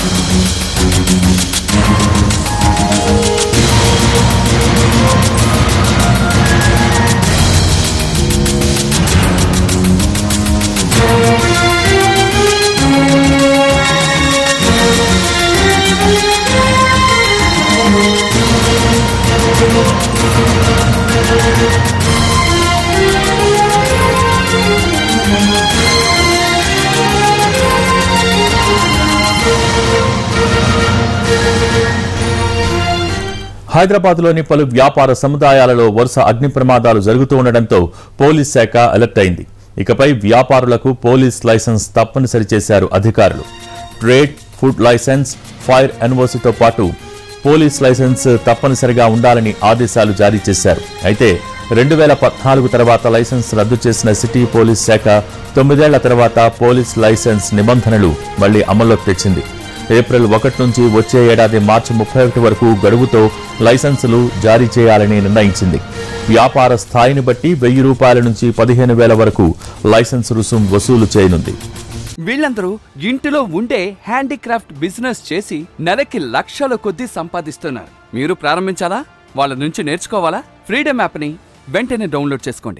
హైదరాబాద్లోని పలు వ్యాపార సముదాయాలలో వరుస అగ్ని ప్రమాదాలు జరుగుతూ ఉండడంతో పోలీస్ శాఖ అలర్ట్ అయింది ఇకపై వ్యాపారులకు పోలీస్ లైసెన్స్ తప్పనిసరి చేశారు అధికారులు ట్రేడ్ ఫుడ్ లైసెన్స్ ఫైర్ ఎన్ఓసితో పాటు పోలీస్ లైసెన్స్ తప్పనిసరిగా ఉండాలని ఆదేశాలు జారీ చేశారు అయితే రెండు వేల పద్నాలుగు తర్వాత లైసెన్స్ రద్దు చేసిన సిటీ పోలీస్ శాఖ తొమ్మిదేళ్ల తర్వాత పోలీస్ లైసెన్స్ నిబంధనలు మళ్లీ అమల్లోకి తెచ్చింది ఏప్రిల్ ఒకటి నుంచి వచ్చే ఏడాది మార్చి ముప్పై ఒకటి వరకు గడువుతో లైసెన్సులు జారీ చేయాలని నిర్ణయించింది వ్యాపార స్థాయిని బట్టి వెయ్యి రూపాయల నుంచి పదిహేను వేల వరకు లైసెన్స్ రుసుం వసూలు చేయనుంది వీళ్ళందరూ ఇంటిలో ఉండే హ్యాండీక్రాఫ్ట్ బిజినెస్ చేసి నెలకి లక్షల కొద్దీ సంపాదిస్తున్నారు మీరు ప్రారంభించాలా వాళ్ళ నుంచి నేర్చుకోవాలా ఫ్రీడమ్ యాప్ని వెంటనే డౌన్లోడ్ చేసుకోండి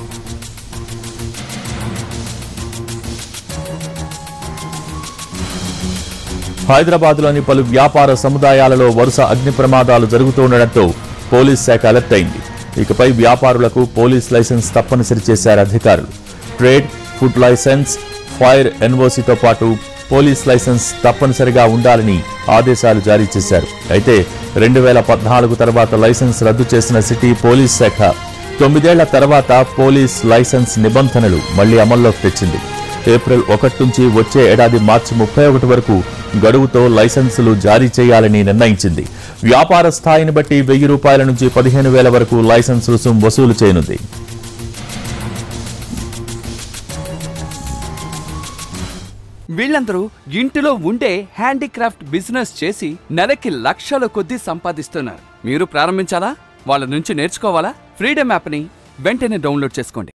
హైదరాబాద్లోని పలు వ్యాపార సముదాయాలలో వరుస అగ్ని ప్రమాదాలు జరుగుతూ ఉండడంతో పోలీస్ శాఖ అలర్ట్ అయింది ఇకపై వ్యాపారులకు పోలీస్ లైసెన్స్ తప్పనిసరి చేశారు అధికారులు ట్రేడ్ ఫుడ్ లైసెన్స్ ఫైర్ ఎన్ఓసితో పాటు పోలీస్ లైసెన్స్ తప్పనిసరిగా ఉండాలని ఆదేశాలు జారీ చేశారు అయితే రెండు వేల పద్నాలుగు తర్వాత లైసెన్స్ రద్దు చేసిన సిటీ పోలీస్ శాఖ తొమ్మిదేళ్ల తర్వాత పోలీస్ లైసెన్స్ నిబంధనలు మళ్లీ అమల్లోకి తెచ్చింది ఏప్రిల్ ఒకటి నుంచి వచ్చే ఏడాది మార్చి ముప్పై ఒకటి వరకు గడువుతో లైసెన్సులు జారీ చేయాలని నిర్ణయించింది వ్యాపార స్థాయిని బట్టి వెయ్యి రూపాయల నుంచి పదిహేను వేల వరకు లైసెన్స్ రుసుం వసూలు చేయనుంది వీళ్ళందరూ ఇంటిలో ఉండే హ్యాండీక్రాఫ్ట్ బిజినెస్ చేసి నెలకి లక్షల కొద్దీ సంపాదిస్తున్నారు మీరు ప్రారంభించాలా వాళ్ళ నుంచి నేర్చుకోవాలా ఫ్రీడమ్ యాప్ని వెంటనే డౌన్లోడ్ చేసుకోండి